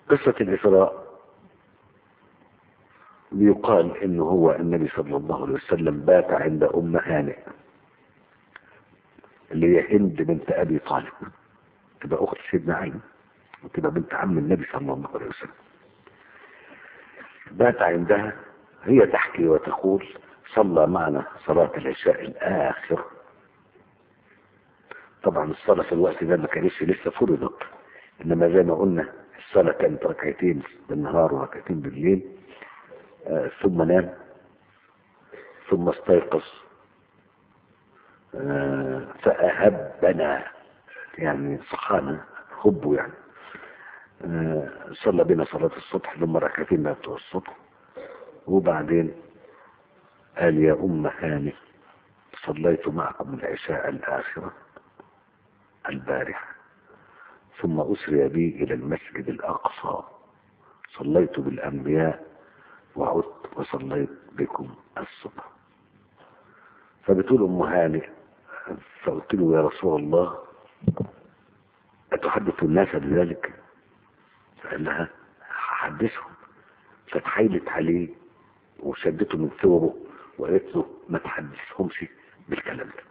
قصة الإسراء بيقال إنه هو النبي صلى الله عليه وسلم بات عند أم هانئ اللي هي هند بنت أبي طالب تبقى أخت سيدنا علي وتبقى بنت عم النبي صلى الله عليه وسلم بات عندها هي تحكي وتقول صلى معنا صلاة العشاء الآخر طبعا الصلاة في الوقت ده ما كانتش لسه فرضت إنما زي ما قلنا الصلاة كانت ركعتين بالنهار وركعتين بالليل آه ثم نام ثم استيقظ آه فأهبنا يعني صحانا حبه يعني آه صلى بنا صلاة الصبح ثم ركعتين بتوع الصبح وبعدين قال يا أم هاني صليت معكم العشاء الآخرة البارحة ثم أسري بي إلى المسجد الأقصى صليت بالأنبياء وعدت وصليت بكم الصبح فبتقول أم هاني فقلت له يا رسول الله أتحدث الناس بذلك فقال لها هحدثهم فتحايلت عليه وشدته من ثوبه وقالت له ما تحدثهمش بالكلام ده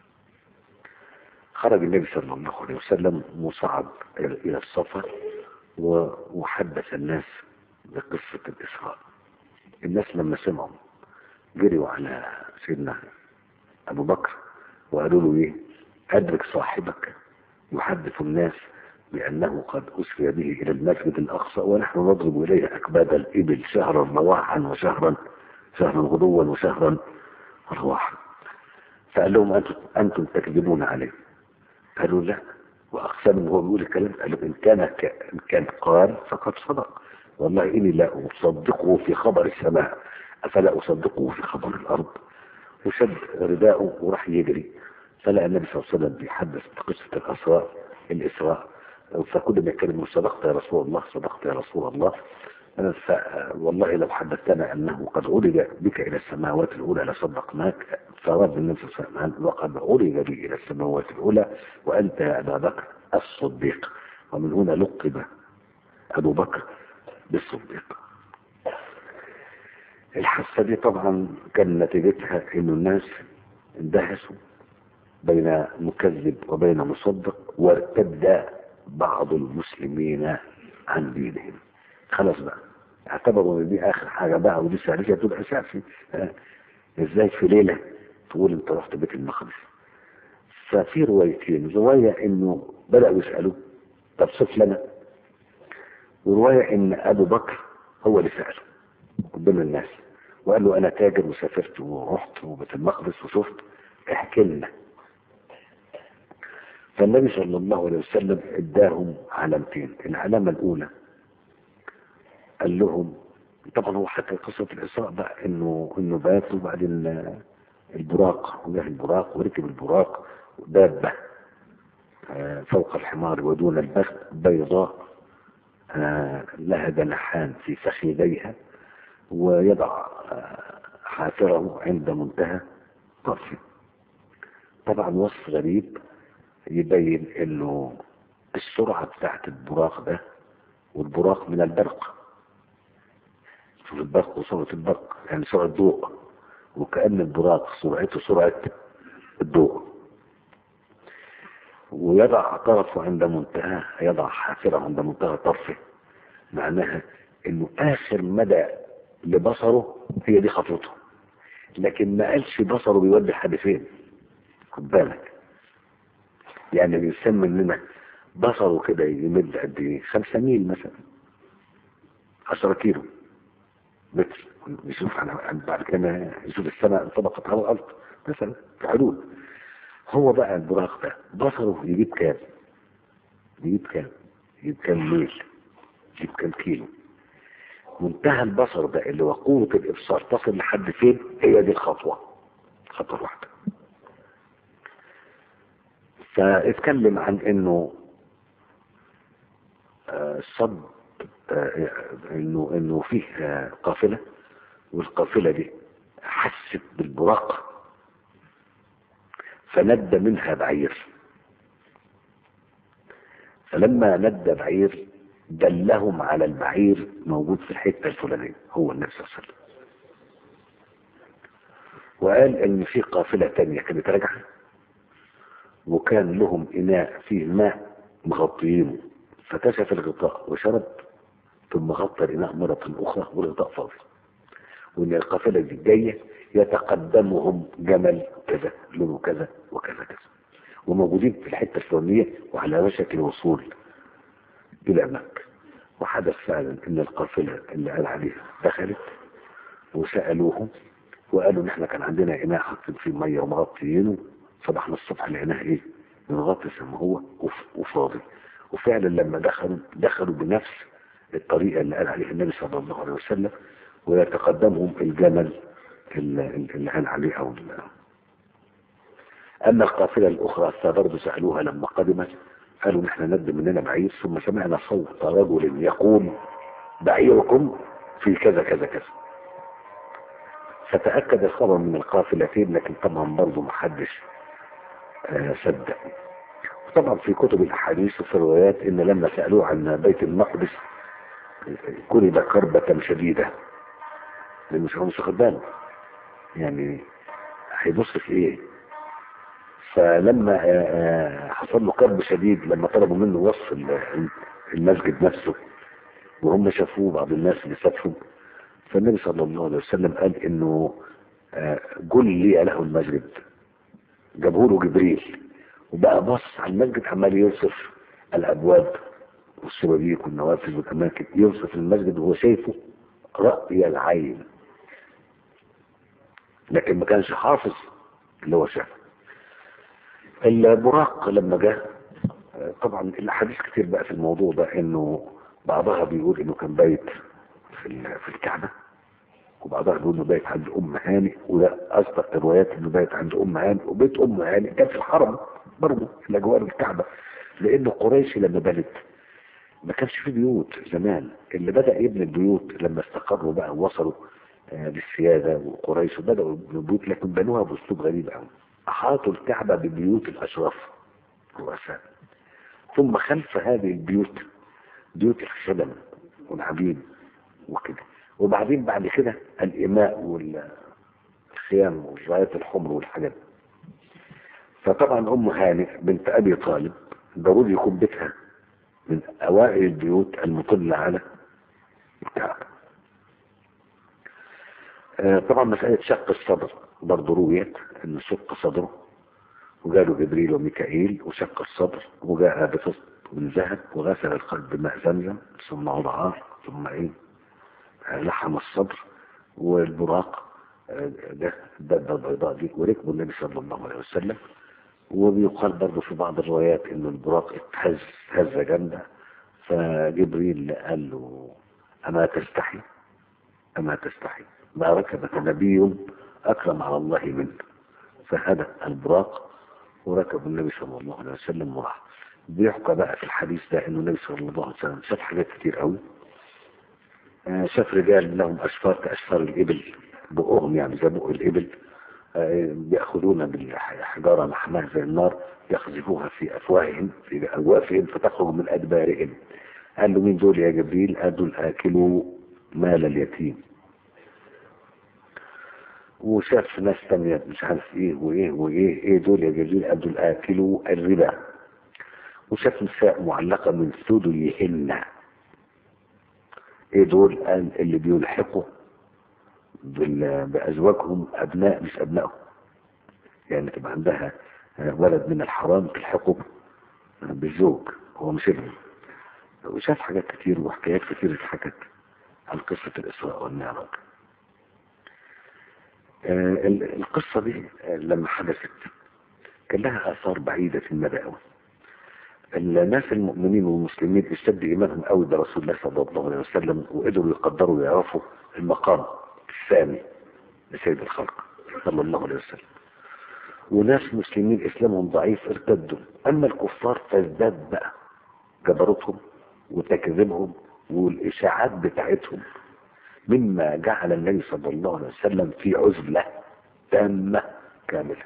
خرج النبي صلى الله عليه وسلم مصعد إلى الصفا وحدث الناس بقصة الإسراء الناس لما سمعوا جريوا على سيدنا أبو بكر وقالوا له إيه أدرك صاحبك يحدث الناس بأنه قد أسري به إلى المسجد الأقصى ونحن نضرب إليه أكباد الإبل شهرا رواحا وشهرا شهرا غدوا وشهرا رواحا فقال لهم أنتم, أنتم تكذبون عليه قالوا لا وأقسم إن هو بيقول الكلام قالوا إن كان إن كان قال فقد صدق والله إني لا أصدقه في خبر السماء أفلا أصدقه في خبر الأرض وشد رداءه وراح يجري فلقى النبي صلى الله عليه وسلم بيحدث بقصة الأسراء الإسراء فكل ما يتكلم صدقت يا رسول الله صدقت يا رسول الله والله لو حدثتنا أنه قد عرج بك إلى السماوات الأولى لصدقناك فرد النبي صلى الله عليه وسلم وقد عرج بي إلى السماوات الأولى وأنت يا أبا بكر الصديق ومن هنا لقب أبو بكر بالصديق الحاسة دي طبعا كان نتيجتها إن الناس اندهسوا بين مكذب وبين مصدق وارتد بعض المسلمين عن دينهم خلاص بقى اعتبروا ان دي اخر حاجه بقى ودي سهليه تبقى اساسي ازاي في ليله تقول انت رحت بيت المقدس ففي روايتين روايه انه بداوا يسالوا طب صف لنا وروايه ان ابو بكر هو اللي ساله قدام الناس وقال له انا تاجر وسافرت ورحت وبيت المقدس وشفت احكي لنا فالنبي صلى الله عليه وسلم اداهم علامتين العلامة الأولى قال لهم طبعا هو حكى قصة الإسراء بقى إنه إنه بات وبعدين البراق وجه البراق وركب البراق دابة فوق الحمار ودون البخت بيضاء لها جناحان في فخذيها ويضع حافره عند منتهى طرفه طبعا وصف غريب يبين انه السرعة بتاعت البراق ده والبراق من البرق شوف البرق وسرعة البرق يعني سرعة ضوء وكأن البراق سرعته سرعة الضوء ويضع طرفه عند منتهى يضع حافره عند منتهى طرفه معناها انه اخر مدى لبصره هي دي خطوته لكن ما قالش بصره بيودي لحد فين خد بالك يعني الإنسان مننا بصره كده يمد قد ايه خمسة ميل مثلا عشرة كيلو متر يشوف على بعد كده يشوف السماء انطبقت على الأرض مثلا في حدود هو بقى البراق ده بصره يجيب كام يجيب كام يجيب كام ميل يجيب كام كيلو منتهى البصر ده اللي هو قوة الإبصار تصل لحد فين هي دي الخطوة خطوة واحدة فاتكلم عن انه صد انه انه فيه قافله والقافله دي حست بالبراق فند منها بعير فلما ند بعير دلهم على البعير موجود في الحتة الفلانية هو النبي صلى الله عليه وسلم وقال ان في قافلة تانية كانت راجعة وكان لهم اناء فيه ماء مغطيينه فكشف الغطاء وشرب ثم غطى الاناء مرة اخرى والغطاء فاضي وان القافلة دي جاية يتقدمهم جمل كذا لونه كذا وكذا كذا وموجودين في الحتة الفلانية وعلى وشك الوصول إلى مكة وحدث فعلا إن القافلة اللي قال عليها دخلت وسألوهم وقالوا إن إحنا كان عندنا إناء حاطين فيه مية ومغطيينه صبحنا الصبح لقيناه إيه؟ منغطس ما هو وف- وفاضي وفعلا لما دخلوا دخلوا بنفس الطريقة اللي قال عليها النبي صلى الله عليه وسلم ويتقدمهم الجمل اللي اللي قال عليه أو ال- أما القافلة الأخرى فبرضه سألوها لما قدمت قالوا نحن ند مننا بعير ثم سمعنا صوت رجل يقول بعيركم في كذا كذا كذا فتأكد الخبر من القافلتين لكن طبعا برضه محدش آه، صدق وطبعا في كتب الأحاديث وفي الروايات إن لما سألوه عن بيت المقدس كرب كربة شديدة لأنه مش هو مش واخد باله يعني هيبص في إيه فلما آه، آه، حصل له كرب شديد لما طلبوا منه وصف ال- المسجد نفسه وهم شافوه بعض الناس اللي شافهم فالنبي صلى الله عليه وسلم قال انه آه، قل لي له المسجد جابه له جبريل وبقى بص على المسجد عمال يوصف الابواب والشبابيك والنوافذ والاماكن يوصف المسجد وهو شايفه رأي العين لكن ما كانش حافظ اللي هو شافه البراق لما جاء آه، طبعا الاحاديث كتير بقى في الموضوع ده انه بعضها بيقول انه كان بايت في ال- في الكعبه وبعضها بيقول انه بايت عند ام هاني وده اصدق الروايات انه بايت عند ام هاني وبيت ام هاني كان في الحرم برضه في الاجواء الكعبه لان قريش لما بنت ما كانش في بيوت زمان اللي بدأ يبني البيوت لما استقروا بقى ووصلوا آه، للسيادة وقريش وبدأوا يبنوا بيوت لكن بنوها بأسلوب غريب قوي أحاطوا الكعبة ببيوت الأشراف الرؤساء ثم خلف هذه البيوت بيوت الخدم والعبيد وكده وبعدين بعد كده الإماء والخيام والرايات الحمر والحاجات فطبعا أم هانئ بنت أبي طالب ضروري يكون بيتها من أوائل البيوت المطلة على الكعبة آه، طبعا مسألة شق الصدر برضه رويت أن شق صدره وجاله جبريل وميكائيل وشق الصدر وجاء بفصل من ذهب وغسل القلب بماء زمزم ثم وضعاه ثم ايه آه، لحم الصدر والبراق آه، ده الدبة البيضاء دي وركبه النبي صلى الله عليه وسلم وبيقال برضه في بعض الروايات ان البراق اتهز هزة جامدة فجبريل قال له اما تستحي اما تستحي ما ركبك نبي اكرم على الله منه فهدى البراق وركب النبي صلى الله عليه وسلم وراح بيحكى بقى في الحديث ده انه النبي صلى الله عليه وسلم شاف حاجات كتير قوي آه، شاف رجال لهم اشفار كاشفار الابل بقهم يعني زي بق الابل آه، بيأخذون بالحجارة لحمها زي النار يقذفوها في أفواههم في أجوافهم فتخرج من أدبارهم قال له مين دول يا جبريل قال دول آكلوا مال اليتيم وشاف ناس تانية مش عارف ايه وايه وايه ايه دول يا جبريل قال دول آكلوا الربا وشاف نساء معلقة من ثديهن ايه دول قال اللي بيلحقوا بال- بأزواجهم أبناء مش أبنائهم يعني تبقى عندها آه، ولد من الحرام تلحقه بالزوج هو مش ابنه وشاف حاجات كتير وحكايات كتير اتحكت عن قصة الإسراء والمعراج آه، ال- القصة دي آه، لما حدثت كان لها آثار بعيدة في المدى قوي الناس المؤمنين والمسلمين اشتد إيمانهم قوي برسول الله صلى الله عليه وسلم وقدروا يقدروا ويعرفوا المقام الثاني لسيد الخلق صلى الله عليه وسلم وناس مسلمين اسلامهم ضعيف ارتدوا اما الكفار فازداد بقى جبروتهم وتكذيبهم والاشاعات بتاعتهم مما جعل النبي صلى الله عليه وسلم في عزلة تامة كاملة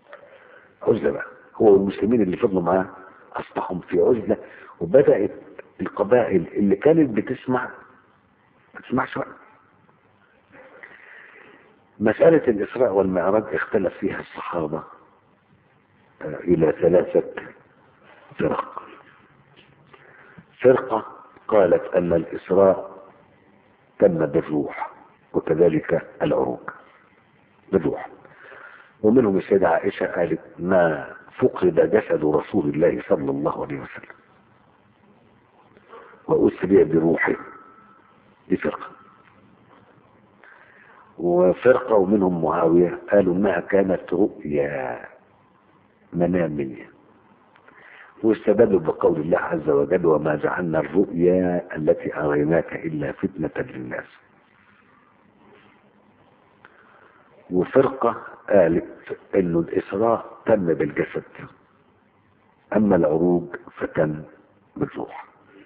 عزلة بقى هو والمسلمين اللي فضلوا معاه اصبحوا في عزلة وبدأت القبائل اللي كانت بتسمع ما تسمعش بقى مسألة الإسراء والمعراج اختلف فيها الصحابة إلى ثلاثة فرق فرقة قالت أن الإسراء تم بالروح وكذلك العروج بالروح ومنهم السيدة عائشة قالت ما فقد جسد رسول الله صلى الله عليه وسلم وأسري بروحه دي فرقة وفرقة ومنهم معاوية قالوا انها كانت رؤيا منامية واستدلوا بقول الله عز وجل وما جعلنا الرؤيا التي أريناك إلا فتنة للناس وفرقة قالت انه الإسراء تم بالجسد أما العروج فتم بالروح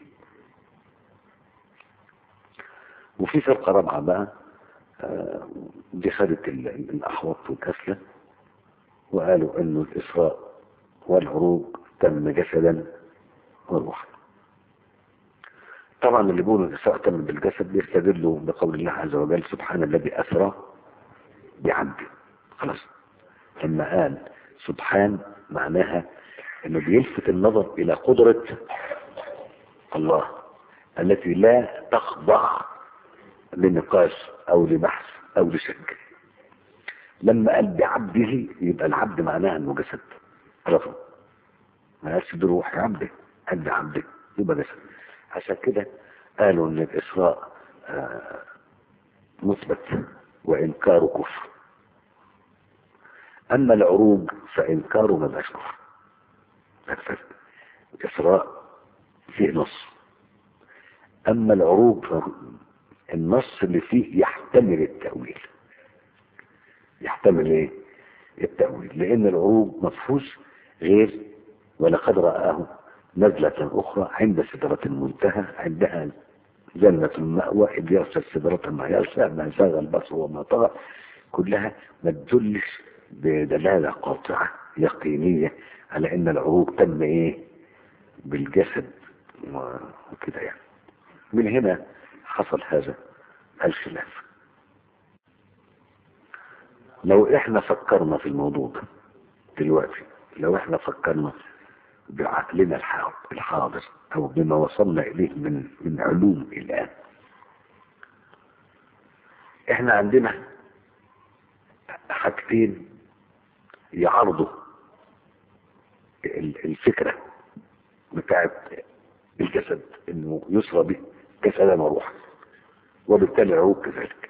وفي فرقة رابعة بقى دي خدت الأحوط والكسلة وقالوا انه الإسراء والعروج تم جسدا وروحا طبعا اللي بيقولوا الإسراء تم بالجسد بيستدلوا بقول الله عز وجل سبحان الذي أسرى بعبده خلاص لما قال سبحان معناها انه بيلفت النظر الى قدرة الله التي لا تخضع لنقاش او لبحث او لشك لما قال بعبده يبقى العبد معناها انه جسد عرفوا ما قالش بروح عبده قال بعبده يبقى جسد عشان كده قالوا ان الاسراء آه مثبت وانكاره كفر اما العروج فانكاره ما بقاش كفر الاسراء فيه نص اما العروج النص اللي فيه يحتمل التأويل يحتمل ايه التأويل لان العروج مفهوش غير ولقد رآه نزلة اخرى عند سدرة المنتهى عندها جنة المأوى إذ يغشى السدرة ما يغشى ما زاغ البصر وما طغى كلها ما تدلش بدلالة قاطعة يقينية على ان العروج تم ايه بالجسد وكده يعني من هنا حصل هذا الخلاف لو احنا فكرنا في الموضوع ده دلوقتي لو احنا فكرنا بعقلنا الحاضر او بما وصلنا اليه من من علوم الان احنا عندنا حاجتين يعرضوا الفكرة بتاعت الجسد انه يسرى به جسدا وروحا وبالتالي العروق كذلك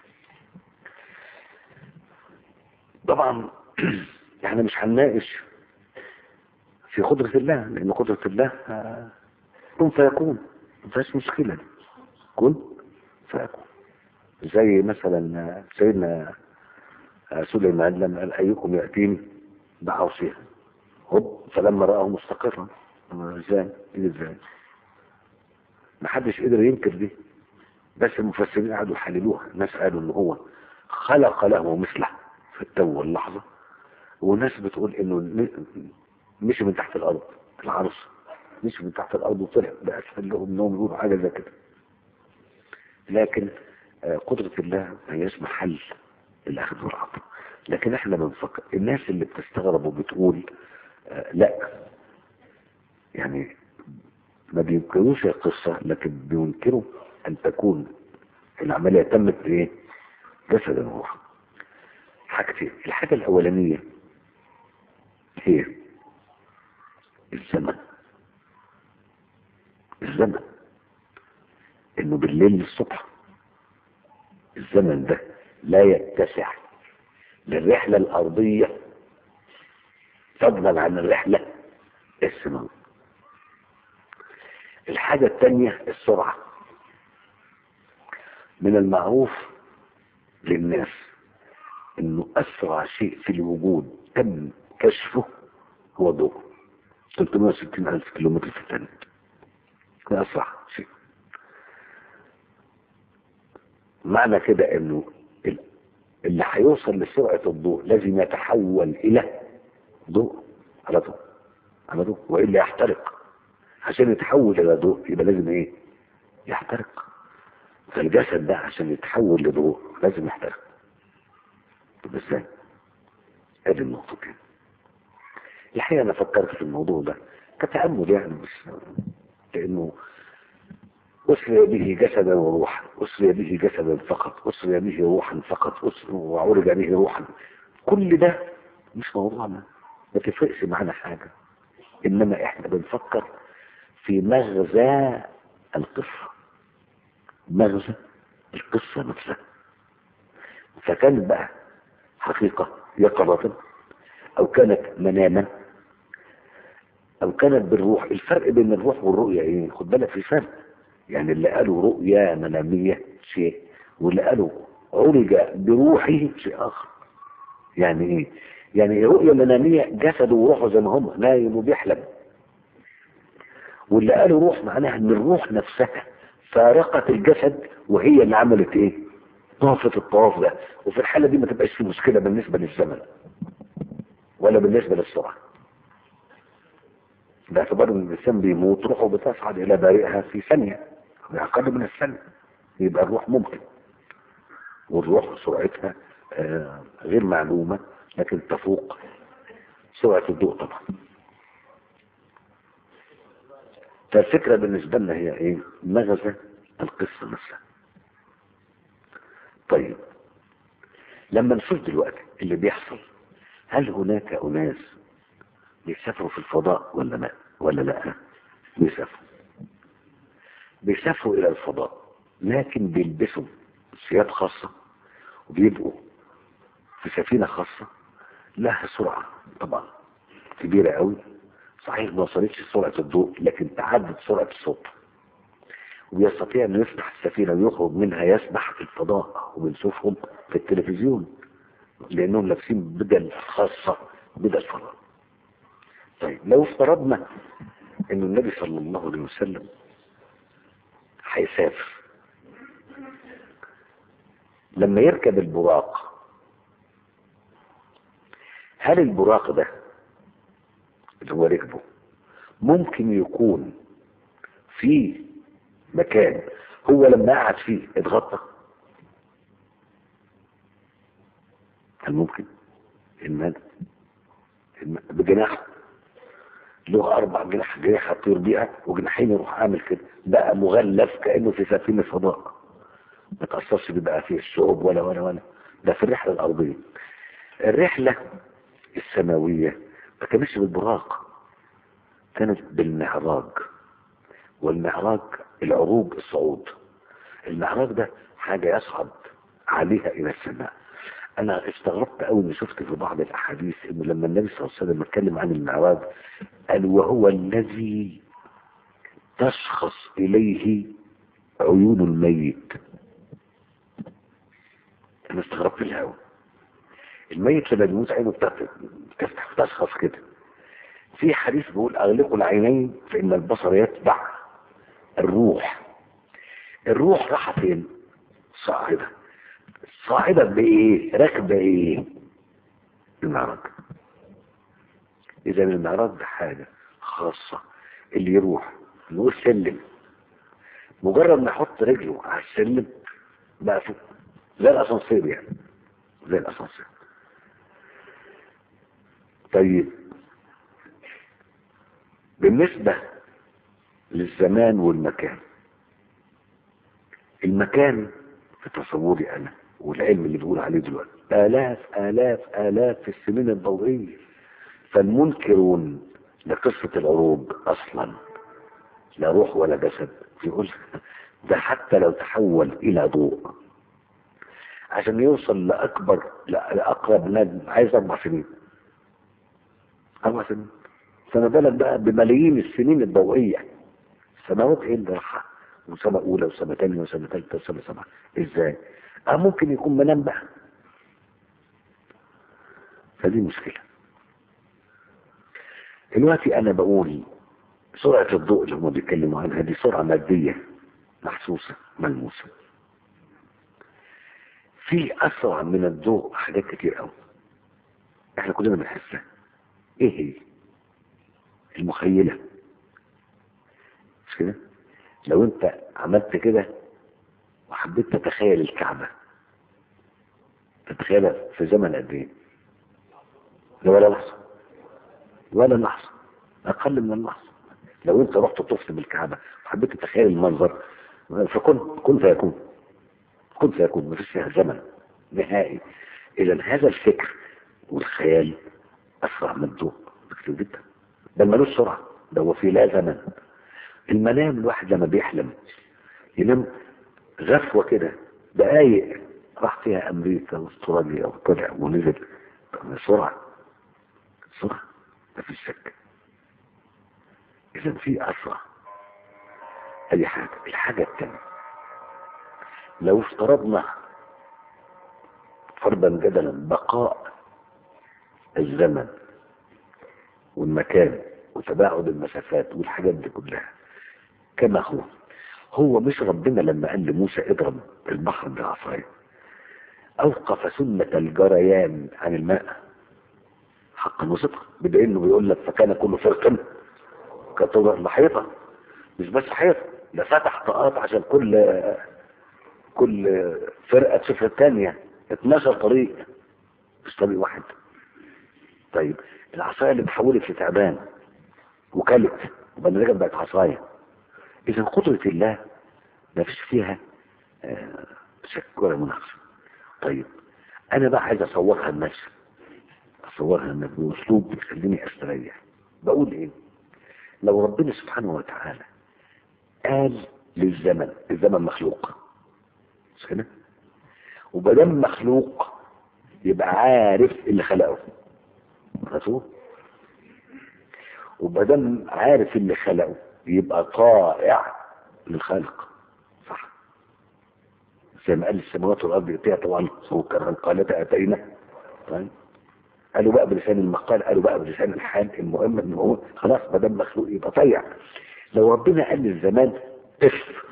طبعا احنا مش هنناقش في قدرة الله لان قدرة الله كن فيكون ما فيهاش مشكلة دي كن فيكون زي مثلا سيدنا سليمان لما قال ايكم يأتيني بعصيها هوب فلما رآه مستقرا ازاي ازاي ما حدش قدر ينكر دي بس المفسرين قعدوا يحللوها الناس قالوا ان هو خلق له مثله في التو واللحظة وناس بتقول انه مشي من تحت الارض العرش مشي من تحت الارض وطلع بأسفل لهم انهم يقولوا حاجة زي كده لكن قدرة الله ما هياش محل الاخذ والعطاء لكن احنا بنفكر الناس اللي بتستغرب وبتقول آه لا يعني ما بينكروش القصة لكن بينكروا ان تكون العملية تمت بايه جسدا وروحا حاجتين الحاجة الاولانية هي الزمن الزمن انه بالليل للصبح الزمن ده لا يتسع للرحلة الأرضية فضلا عن الرحلة السماوية الحاجة الثانية السرعة من المعروف للناس انه اسرع شيء في الوجود تم كشفه هو الضوء 360 الف كيلومتر في الثانية ده اسرع شيء معنى كده انه اللي هيوصل لسرعة الضوء لازم يتحول الى ضوء على ضوء على ضوء وإلا يحترق عشان يتحول الى ضوء يبقى لازم ايه يحترق فالجسد ده عشان يتحول لضوء لازم يحترق طب ازاي ادي النقطتين الحقيقة انا فكرت في الموضوع ده كتأمل يعني بس لانه أسري به جسدا وروحا أسري به جسدا فقط أسري به روحا فقط أسري وعرج به روحا كل ده مش موضوعنا ما تفرقش معانا حاجة إنما إحنا بنفكر في مغزى القصة مغزى القصة نفسها فكانت بقى حقيقة يقظة أو كانت مناما أو كانت بالروح الفرق بين الروح والرؤية إيه خد بالك في فرق يعني اللي قالوا رؤيا منامية شيء واللي قالوا عرج بروحه شيء آخر يعني إيه يعني رؤيا منامية جسده وروحه زي ما هم نايم وبيحلم واللي قالوا روح معناها ان الروح نفسها فارقت الجسد وهي اللي عملت ايه طافت الطواف ده وفي الحالة دي ما تبقاش في مشكلة بالنسبة للزمن ولا بالنسبة للسرعة باعتبار ان الانسان بيموت روحه بتصعد الى بارئها في ثانية اقل من الثانية يبقى الروح ممكن والروح سرعتها آه غير معلومة لكن تفوق سرعة الضوء طبعا فالفكرة بالنسبة لنا هي ايه مغزى القصة نفسها طيب لما نشوف دلوقتي اللي بيحصل هل هناك أناس بيسافروا في الفضاء ولا لا ولا لا بيسافروا بيسافروا إلى الفضاء لكن بيلبسوا ثياب خاصة وبيبقوا في سفينة خاصة لها سرعة طبعا كبيرة قوي صحيح ما وصلتش سرعة الضوء لكن تعدت سرعة الصوت ويستطيع انه يفتح السفينة ويخرج منها يسبح في الفضاء وبنشوفهم في التلفزيون لانهم لابسين بدل خاصة بدل فضاء طيب لو افترضنا ان النبي صلى الله عليه وسلم هيسافر لما يركب البراق هل البراق ده اللي هو ركبه ممكن يكون في مكان هو لما قعد فيه اتغطى هل ممكن المال بجناحه له اربع جناح جناح هتطير بيها وجناحين يروح عامل كده بقى مغلف كانه في سفينه فضاء ما تاثرش بقى فيه الشعب ولا ولا ولا ده في الرحله الارضيه الرحله السماويه ما كانتش بالبراق كانت بالمعراج والمعراج العروج الصعود المعراج ده حاجة يصعد عليها إلى السماء أنا استغربت أول ما شفت في بعض الأحاديث إنه لما النبي صلى الله عليه وسلم اتكلم عن المعراج قال وهو الذي تشخص إليه عيون الميت أنا استغربت الهوى الميت لما بيموت عينه بتفتح تشخص كده في حديث بيقول اغلقوا العينين فان البصر يتبع الروح الروح راح فين صاعدة صاعدة بايه راكبة ايه المعراج اذا المعراج ده حاجة خاصة اللي يروح نقول سلم مجرد ما يحط رجله على السلم بقى فوق زي الاسانسير يعني زي الاسانسير طيب بالنسبة للزمان والمكان المكان في تصوري أنا والعلم اللي بيقول عليه دلوقتي آلاف آلاف آلاف في السنين الضوئية فالمنكرون لقصة العروج أصلا لا روح ولا جسد يقول ده حتى لو تحول إلى ضوء عشان يوصل لأكبر لأقرب نجم عايز أربع سنين أربع سنين فما بالك بقى بملايين السنين الضوئية سنوات ايه اللي راحة وسنة أولى وسنة تانية وسنة تالتة وسنة سبعة ازاي؟ اه ممكن يكون منام بقى فدي مشكلة دلوقتي أنا بقول سرعة الضوء اللي هم بيتكلموا عنها دي سرعة مادية محسوسة ملموسة في أسرع من الضوء حاجات كتير قوي احنا كلنا بنحسها ايه هي؟ المخيلة مش كده لو انت عملت كده وحبيت تتخيل الكعبة تتخيلها في زمن قد ايه لا ولا لحظة ولا لحظة اقل من اللحظة لو انت رحت طفت بالكعبة وحبيت تتخيل المنظر فكن كن فيكون كن فيكون مفيش فيها زمن نهائي اذا هذا الفكر والخيال اسرع من الضوء بكتير جدا ده ملوش سرعة ده هو في لا زمن المنام الواحد لما بيحلم ينام غفوة كده دقايق راح فيها امريكا واستراليا وطلع ونزل سرعة سرعة ما فيش شك اذا في اسرع ادي حاجة الحاجة التانية لو افترضنا فرضا جدلا بقاء الزمن والمكان وتباعد المسافات والحاجات دي كلها كما هو هو مش ربنا لما قال لموسى اضرب البحر بعصايه اوقف سنة الجريان عن الماء حقا وصدقا بدليل انه بيقول لك فكان كل فرق كطور محيطة مش بس حيطة ده فتح طاقات عشان كل كل فرقة تشوف الثانية 12 طريق مش طريق واحد طيب العصاية اللي اتحولت لتعبان وكلت وبعد ذلك بقت عصاية اذا قدرة الله ما فيش فيها آه، شك ولا مناقشة طيب انا بقى عايز اصورها لنفسي اصورها لنفسي باسلوب يخليني استريح بقول ايه لو ربنا سبحانه وتعالى قال للزمن الزمن مخلوق مش كده وبدام مخلوق يبقى عارف اللي خلقه رسول وبدام عارف اللي خلقه يبقى طائع للخالق صح زي ما قال السماوات والارض يطيع طبعا سوكرا قالتا اتينا طيب قالوا بقى بلسان المقال قالوا بقى بلسان الحال المهم ان هو خلاص ما دام مخلوق يبقى طيع لو ربنا قال للزمان قف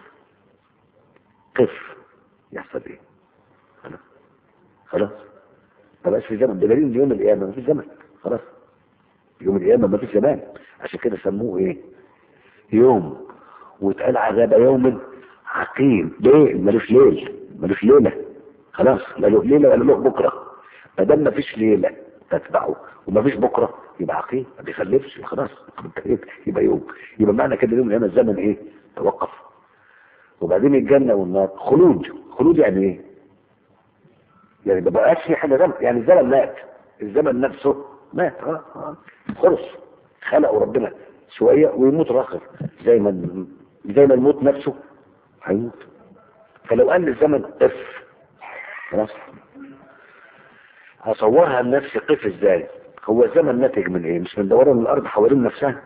قف يحصل ايه خلاص خلاص ما بقاش في زمن بدليل ان يوم القيامه ما فيش زمن خلاص يوم القيامه ما فيش زمان عشان كده سموه ايه يوم واتقال عذاب يوم عقيم ليه ملوش ليل ملوش ليله خلاص لا له ليله ولا له بكره ما دام ما فيش ليله تتبعه وما فيش بكره يبقى عقيم ما بيخلفش خلاص يبقى يوم يبقى معنى كده يوم القيامه الزمن ايه توقف وبعدين الجنه والنار خلود خلود يعني ايه يعني ما بقاش في حاجه زمن يعني الزمن مات الزمن نفسه مات اه اه خلص خلقه ربنا شويه ويموت راخر زي ما زي ما الموت نفسه هيموت فلو قال الزمن قف خلاص هصورها لنفسي قف ازاي هو الزمن ناتج من ايه مش من دوران الارض حوالين نفسها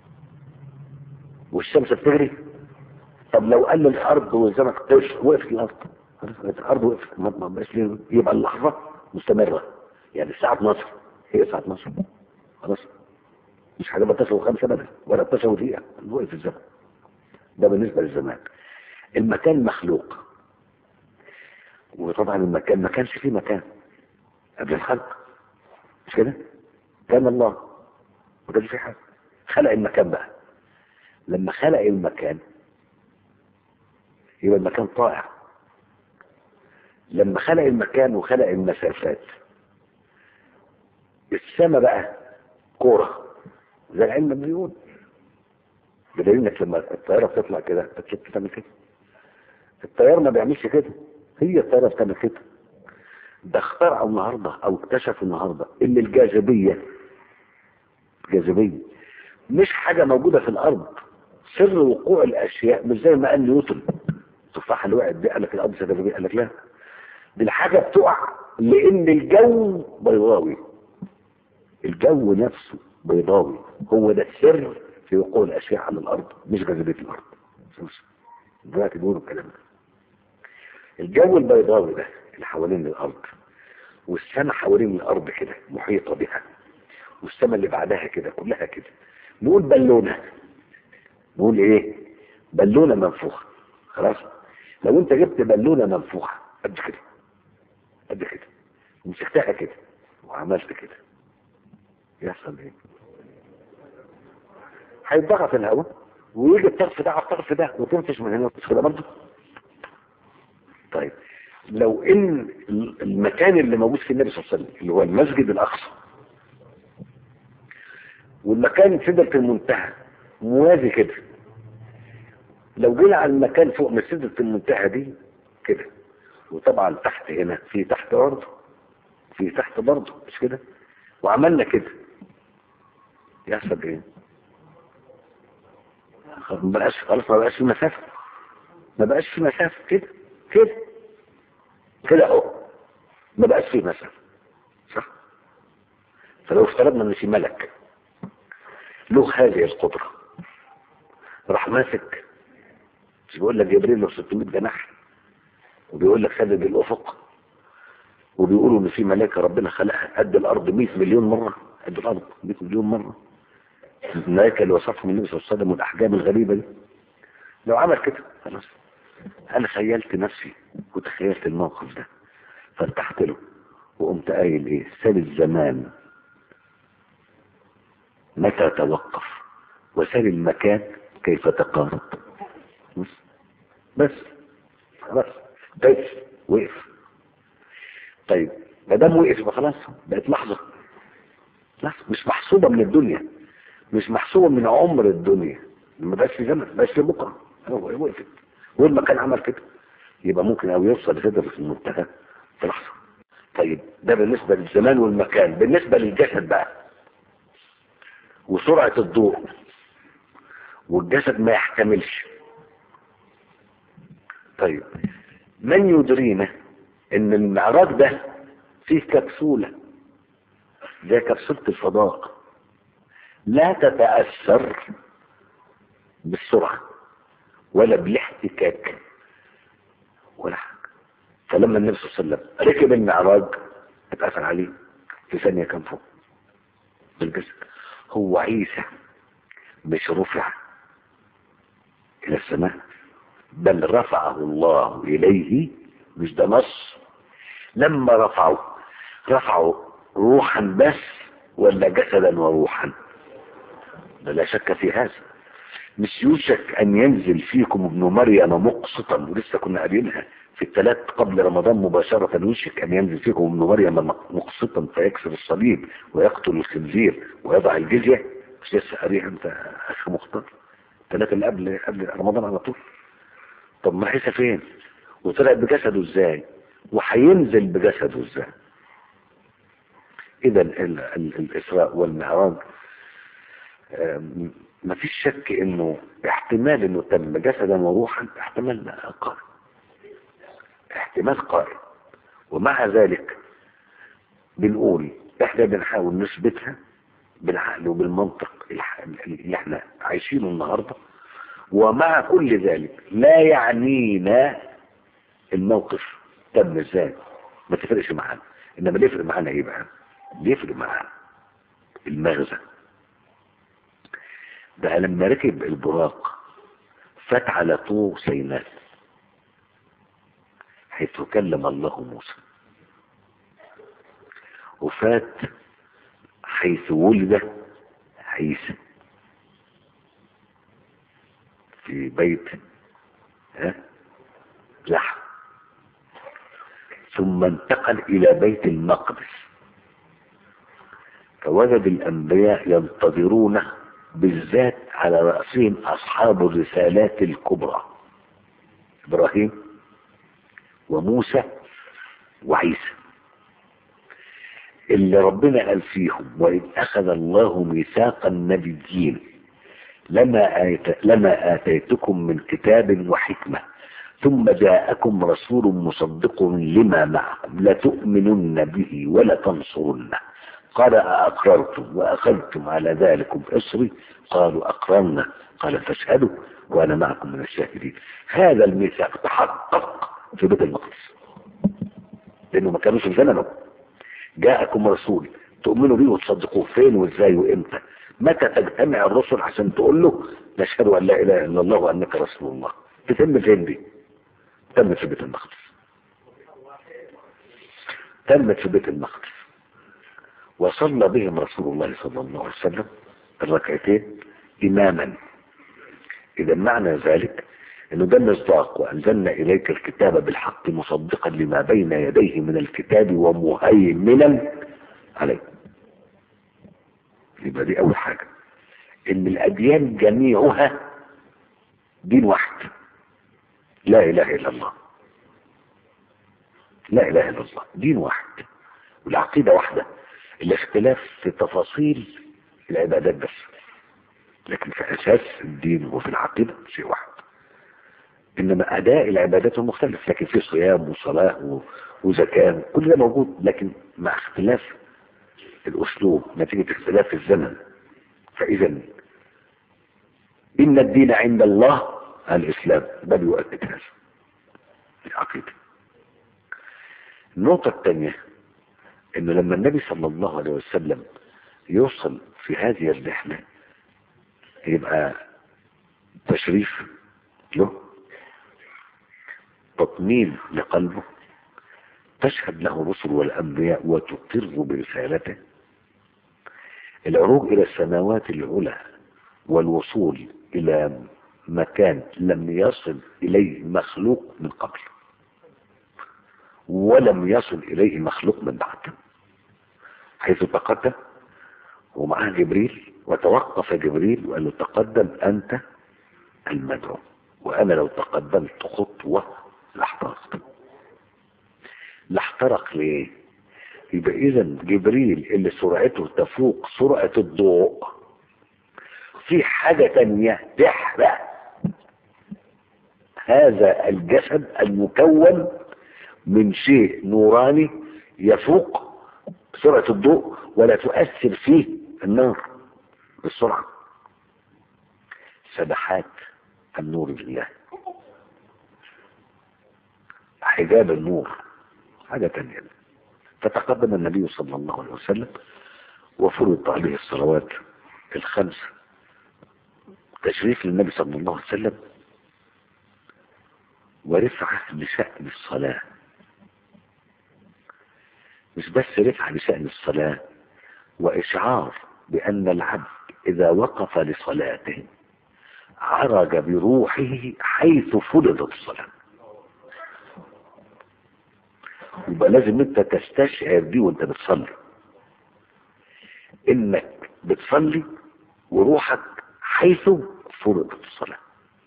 والشمس بتجري طب لو قال الارض والزمن قف وقفت الارض خلاص الارض وقفت ما ما بقاش ليه يبقى اللحظه مستمره يعني الساعه 12 هي الساعه 12 خلاص مش حاجه بتساوي خمسه بدل ولا بتساوي دقيقه وقف الزمن ده بالنسبه للزمان المكان مخلوق وطبعا المكان ما كانش فيه مكان قبل الخلق مش كده كان الله ما كانش فيه حاجه خلق المكان بقى لما خلق المكان يبقى المكان طائع لما خلق المكان وخلق المسافات السماء بقى كوره زي العلم بيقول بدليل انك لما الطياره بتطلع كده بتشوف بتعمل كده الطيار ما بيعملش كده هي الطياره بتعمل كده ده اخترعوا النهارده او اكتشفوا النهارده ان الجاذبيه الجاذبيه مش حاجه موجوده في الارض سر وقوع الاشياء مش زي ما قال نيوتن التفاحه اللي وقعت دي قال لك الارض جاذبيه قال لك لا دي الحاجه بتقع لان الجو بيضاوي الجو نفسه بيضاوي هو ده السر في وقوع الاشياء على الارض مش جاذبيه الارض دلوقتي بيقولوا الكلام ده الجو البيضاوي ده اللي حوالين الارض والسماء حوالين الارض كده محيطه بها والسماء اللي بعدها كده كلها كده نقول بالونه نقول ايه بالونه منفوخه خلاص لو انت جبت بالونه منفوخه قد كده قد كده ومسكتها كده وعملت كده يحصل ايه هيتضغط الهواء ويجي الطرف ده على الطرف ده وتنفش من هنا وتنفش كده برضه طيب لو ان المكان اللي موجود فيه النبي صلى الله عليه وسلم اللي هو المسجد الاقصى والمكان سدرة المنتهى موازي كده لو جينا على المكان فوق من سدرة المنتهى دي كده وطبعا تحت هنا في تحت برضه في تحت برضه مش كده وعملنا كده يحصل ايه ما بقاش خلاص ما بقاش في مسافة ما بقاش في مسافة كده كده كده اهو ما بقاش في مسافة صح فلو افترضنا ان في ملك له هذه القدرة راح ماسك مش بيقول لك جبريل له 600 جناح وبيقول لك سدد الافق وبيقولوا ان في ملائكه ربنا خلقها قد الارض 100 مليون مره قد الارض 100 مليون مره الملائكه اللي وصفهم النبي صلى الله عليه وسلم والاحجام الغريبه دي لو عمل كده خلاص انا خيلت نفسي وتخيلت الموقف ده فارتحت له وقمت قايل ايه سال الزمان متى توقف وسال المكان كيف تقارب بس بس خلاص بس وقف طيب ما دام وقف يبقى خلاص بقت لحظه لحظه مش محسوبه من الدنيا مش محسوبه من عمر الدنيا ما بقاش في زمن ما بقاش في بكره هو وقفت والمكان عمل كده يبقى ممكن او يوصل كده في المنتهى في لحظه طيب ده بالنسبه للزمان والمكان بالنسبه للجسد بقى وسرعه الضوء والجسد ما يحتملش طيب من يدرينا ان المعراج ده فيه كبسولة زي كبسولة الفضاء لا تتأثر بالسرعة ولا بالاحتكاك ولا حاجة فلما النبي صلى الله عليه وسلم ركب المعراج اتأثر عليه في ثانية كان فوق بالجسد هو عيسى مش رفع إلى السماء بل رفعه الله إليه مش ده نص لما رفعوا رفعوا روحا بس ولا جسدا وروحا لا شك في هذا مش يوشك ان ينزل فيكم ابن مريم مقسطا ولسه كنا قارينها في الثلاث قبل رمضان مباشرة يوشك ان ينزل فيكم ابن مريم مقسطا فيكسر الصليب ويقتل الخنزير ويضع الجزية مش لسه قاريها انت اخ مختار الثلاثة اللي قبل قبل رمضان على طول طب ما عيسى فين وطلع بجسده ازاي وهينزل بجسده ازاي اذا الاسراء والمعراج ما فيش شك انه احتمال انه تم جسدا وروحا احتمال قائم احتمال قائم ومع ذلك بنقول احنا بنحاول نثبتها بالعقل وبالمنطق اللي احنا عايشينه النهارده ومع كل ذلك لا يعنينا الموقف تم ازاي ما تفرقش معانا انما اللي يفرق معانا ايه بقى اللي يفرق معانا المغزى ده لما ركب البراق فات على طور سيناء حيث كلم الله موسى وفات حيث ولد عيسى في بيت ها لحم ثم انتقل الى بيت المقدس فوجد الانبياء ينتظرونه بالذات على رأسهم اصحاب الرسالات الكبرى ابراهيم وموسى وعيسى اللي ربنا قال فيهم وإذ أخذ الله ميثاق النبيين لما, آيت لما آتيتكم من كتاب وحكمة ثم جاءكم رسول مصدق لما معكم لتؤمنن به ولا تنصرنه قال أأقررتم وأخذتم على ذلكم إصري قالوا أقررنا قال فاشهدوا وأنا معكم من الشاهدين هذا الميثاق تحقق في بيت المقدس لأنه ما كانوش زمنه جاءكم رسول تؤمنوا بيه وتصدقوه فين وازاي وامتى متى تجتمع الرسل عشان تقول له نشهد ان لا اله الا الله وانك رسول الله تتم فين دي تمت في بيت المقدس تمت في بيت المقدس وصلى بهم رسول الله صلى الله عليه وسلم الركعتين اماما إذا معنى ذلك انه ده المصداق وانزلنا اليك الكتاب بالحق مصدقا لما بين يديه من الكتاب ومهيمنا عليه يبقى دي اول حاجة ان الاديان جميعها دين واحد لا اله الا الله لا اله الا الله دين واحد والعقيدة واحدة الاختلاف في تفاصيل العبادات بس لكن في اساس الدين وفي العقيدة شيء واحد انما اداء العبادات مختلف لكن في صيام وصلاة و- وزكاة كل ده موجود لكن مع اختلاف الاسلوب نتيجة اختلاف الزمن فاذا ان الدين عند الله الاسلام ده بيؤكد هذا العقيدة النقطة الثانية انه لما النبي صلى الله عليه وسلم يوصل في هذه الرحلة يبقى تشريف له تطمين لقلبه تشهد له الرسل والأنبياء وتقر برسالته العروج إلى السماوات العلى والوصول إلى مكان لم يصل إليه مخلوق من قبل ولم يصل إليه مخلوق من بعد حيث تقدم ومعاه جبريل وتوقف جبريل وقال له تقدم أنت المدعو وأنا لو تقدمت خطوة لاحترقت لاحترق ليه يبقى إذا جبريل اللي سرعته تفوق سرعة الضوء في حاجة تانية تحرق هذا الجسد المكون من شيء نوراني يفوق سرعة الضوء ولا تؤثر فيه النار بالسرعة سبحات النور بالله حجاب النور حاجة تانية فتقدم النبي صلى الله عليه وسلم وفرض عليه الصلوات الخمس تشريف للنبي صلى الله عليه وسلم ورفعة لشأن الصلاة مش بس رفعة لشأن الصلاة وإشعار بأن العبد إذا وقف لصلاته عرج بروحه حيث فرضت الصلاة يبقى لازم انت تستشعر دي وانت بتصلي انك بتصلي وروحك حيث فرضت الصلاة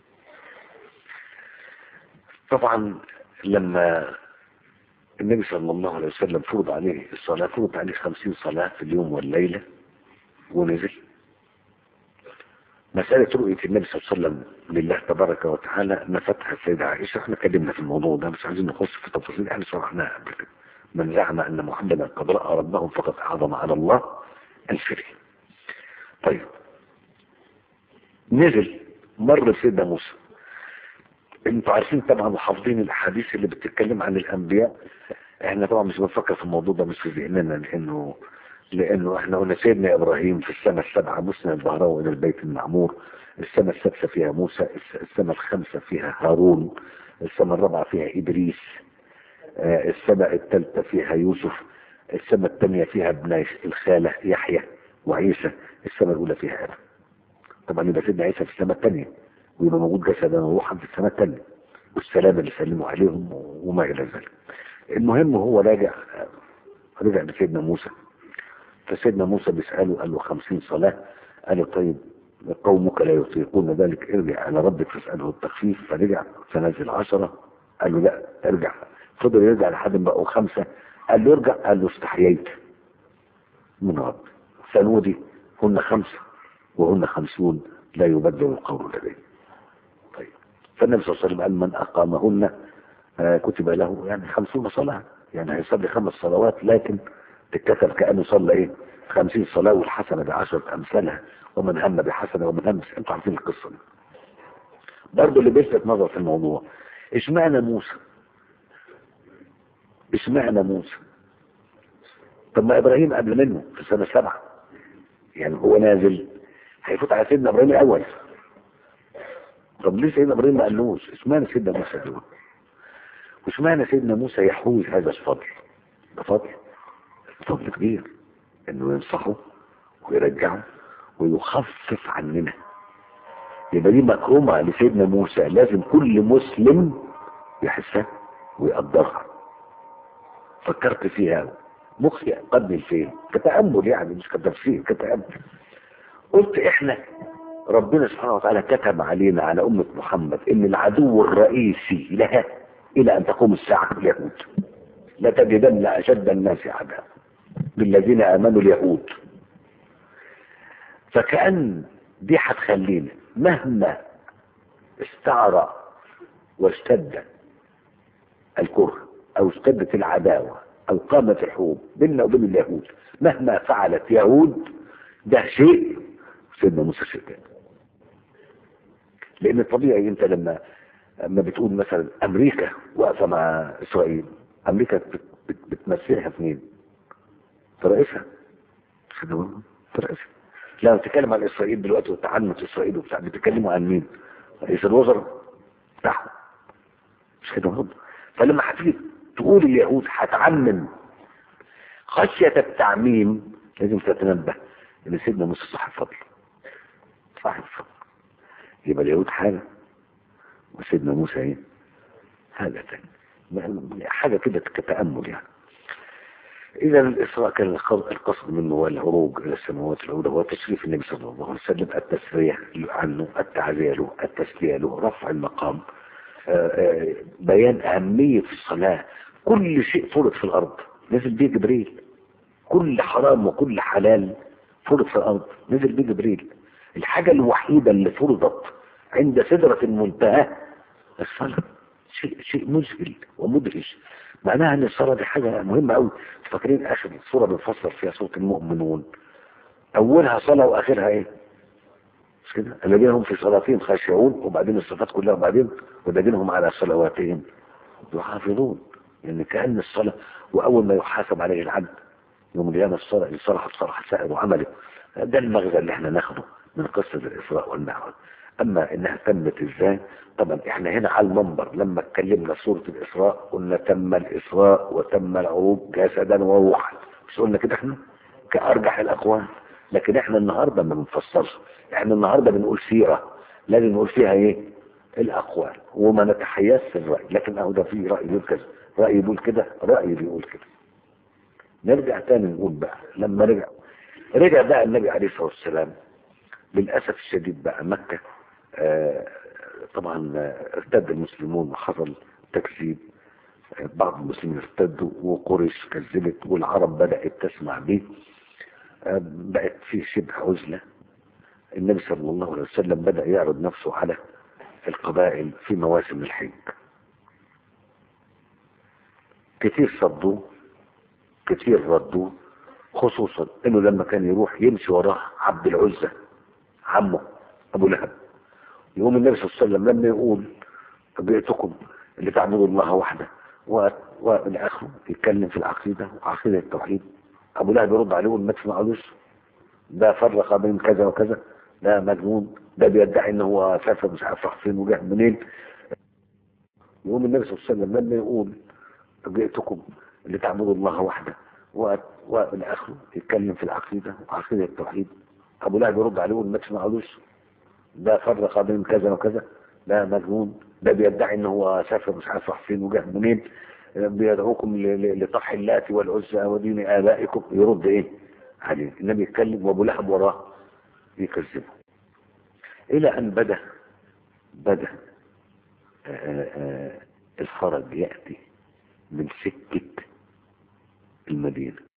طبعا لما النبي صلى الله عليه وسلم فرض عليه الصلاة فرض عليه خمسين صلاة في اليوم والليلة ونزل مسألة رؤية النبي صلى الله عليه وسلم لله تبارك وتعالى نفتح السيدة عائشة احنا اتكلمنا في الموضوع ده مش عايزين نخش في تفاصيل احنا شرحناها قبل كده من زعم ان محمدا قد رأى ربه فقد اعظم على الله الفري طيب نزل مر سيدنا موسى انتوا عارفين طبعا وحافظين الاحاديث اللي بتتكلم عن الانبياء احنا طبعا مش بنفكر في الموضوع ده مش في ذهننا لانه لانه احنا قلنا سيدنا ابراهيم في السنة السابعة مسند ظهره الى البيت المعمور السنة السادسة فيها موسى السنة الخامسة فيها هارون السنة الرابعة فيها ادريس آه، السنة الثالثة فيها يوسف السنة الثانية فيها ابن الخالة يحيى وعيسى السنة الاولى فيها ادم طبعا يبقى سيدنا عيسى في السنة الثانية ويبقى موجود جسدا وروحا في السنة الثانية والسلام اللي سلموا عليهم وما الى ذلك المهم هو راجع رجع بسيدنا موسى فسيدنا موسى بيسأله قال له خمسين صلاة قال له طيب قومك لا يطيقون ذلك ارجع على ربك فاسأله التخفيف فرجع فنزل عشرة قال له لا ارجع فضل يرجع لحد ما بقوا خمسة قال له ارجع قال له استحييت من رب سنودي هن خمسة وهن خمسون لا يبدل القول لدي طيب فالنبي صلى الله عليه وسلم قال من أقامهن آه، كتب له يعني خمسون صلاة يعني هيصلي خمس صلوات لكن تتكتب كأنه صلى ايه خمسين صلاة والحسنة بعشرة أمثالها ومن هم بحسنة ومن هم انتوا عارفين القصة دي برضه اللي بيلفت نظر في الموضوع اشمعنى موسى اشمعنى موسى طب ما ابراهيم قبل منه في السنة السابعة يعني هو نازل هيفوت على سيدنا ابراهيم الاول طب ليه سيدنا ابراهيم ما قالوش اشمعنى سيدنا موسى دول واشمعنى سيدنا موسى يحوز هذا الفضل ده فضل فضل كبير انه ينصحه ويرجعه ويخفف عننا يبقى دي مكرمة لسيدنا موسى لازم كل مسلم يحسها ويقدرها فكرت فيها مخي قدني الفين كتأمل يعني مش كتفسير كتأمل قلت احنا ربنا سبحانه وتعالى كتب علينا على أمة محمد ان العدو الرئيسي لها الى ان تقوم الساعة اليهود لتجدن اشد الناس عداوة بالذين امنوا اليهود فكأن دي هتخلينا مهما استعرى واشتد الكره او اشتدت العداوة او قامت الحروب بيننا وبين اليهود مهما فعلت يهود ده شيء سيدنا موسى شيء تاني لان الطبيعي انت لما لما بتقول مثلا امريكا واقفه مع اسرائيل امريكا بت- بت- بتمثلها في مين؟ في رئيسها مش كده برضه؟ في رئيسها لما بتتكلم عن اسرائيل دلوقتي وتعنت اسرائيل وبتاع بتتكلموا عن مين؟ رئيس الوزراء بتاعهم مش كده برضه؟ فلما هتيجي تقول اليهود هتعمم خشية التعميم لازم تتنبه ان سيدنا موسى صاحب فضل صاحب فضل يبقى اليهود حاجة وسيدنا موسى ايه حاجة تانية حاجة كده كتأمل يعني إذا الإسراء كان القصد القصد منه والهروب إلى السماوات العلى هو تشريف النبي صلى الله عليه وسلم التسريح عنه التعزية له التسلية له رفع المقام آه، آه، بيان أهمية الصلاة كل شيء فرض في الأرض نزل بيه جبريل كل حرام وكل حلال فرض في الأرض نزل بيه جبريل الحاجة الوحيدة اللي فرضت عند سدرة المنتهى الصلاة شيء شيء مذهل ومدهش معناها ان الصلاة دي حاجة مهمة قوي فاكرين اخر سورة بنفسر فيها سورة المؤمنون اولها صلاة واخرها ايه مش كده الذين هم في صلاتهم خاشعون وبعدين الصفات كلها وبعدين والذين هم على صلواتهم يحافظون يعني كأن الصلاة واول ما يحاسب عليه العبد يوم القيامة الصلاة اللي صلحت صلح سائر عمله ده المغزى اللي احنا ناخده من قصة الإسراء والمعراج أما إنها تمت إزاي طبعا احنا هنا على المنبر لما اتكلمنا في سورة الإسراء قلنا تم الإسراء وتم العروج جسدا وروحا مش قلنا كده احنا كأرجح الأقوال لكن احنا النهاردة ما بنفسرش احنا النهاردة بنقول سيرة لازم نقول فيها ايه الأقوال وما نتحيزش الرأي لكن اهو ده في رأي يقول كذا رأي يقول كده رأي بيقول كده نرجع تاني نقول بقى لما رجع رجع بقى النبي عليه الصلاة والسلام للأسف الشديد بقى مكة آه، طبعا آه، ارتد المسلمون وحصل تكذيب آه، بعض المسلمين ارتدوا وقريش كذبت والعرب بدأت تسمع به آه، بقت في شبه عزلة النبي صلى الله عليه وسلم بدأ يعرض نفسه على القبائل في مواسم الحج كتير صدوه كتير ردوه خصوصا انه لما كان يروح يمشي وراه عبد العزة عمه ابو لهب يقوم النبي صلى الله عليه وسلم لما يقول بيئتكم اللي تعبدوا الله وحده و- والى اخره يتكلم في العقيده وعقيده التوحيد ابو لهب يرد عليه ويقول ما تسمعلوش ده فرق بين كذا وكذا ده مجنون ده بيدعي ان هو سافر مش عارف راح فين وجه منين يقوم النبي صلى الله عليه وسلم لما يقول جئتكم اللي تعبدوا الله وحده و- والى اخره يتكلم في العقيده وعقيده التوحيد ابو لهب يرد عليه ويقول ما تسمعلوش ده فرق بين كذا وكذا ده مجنون ده بيدعي ان هو سافر مش عارف راح فين وجه منين بيدعوكم ل- ل- لطرح اللات والعزى ودين ابائكم يرد ايه عليه النبي يتكلم وابو لهب وراه يكذبه الى ان بدا بدا آه، آه، الفرج ياتي من سكه المدينه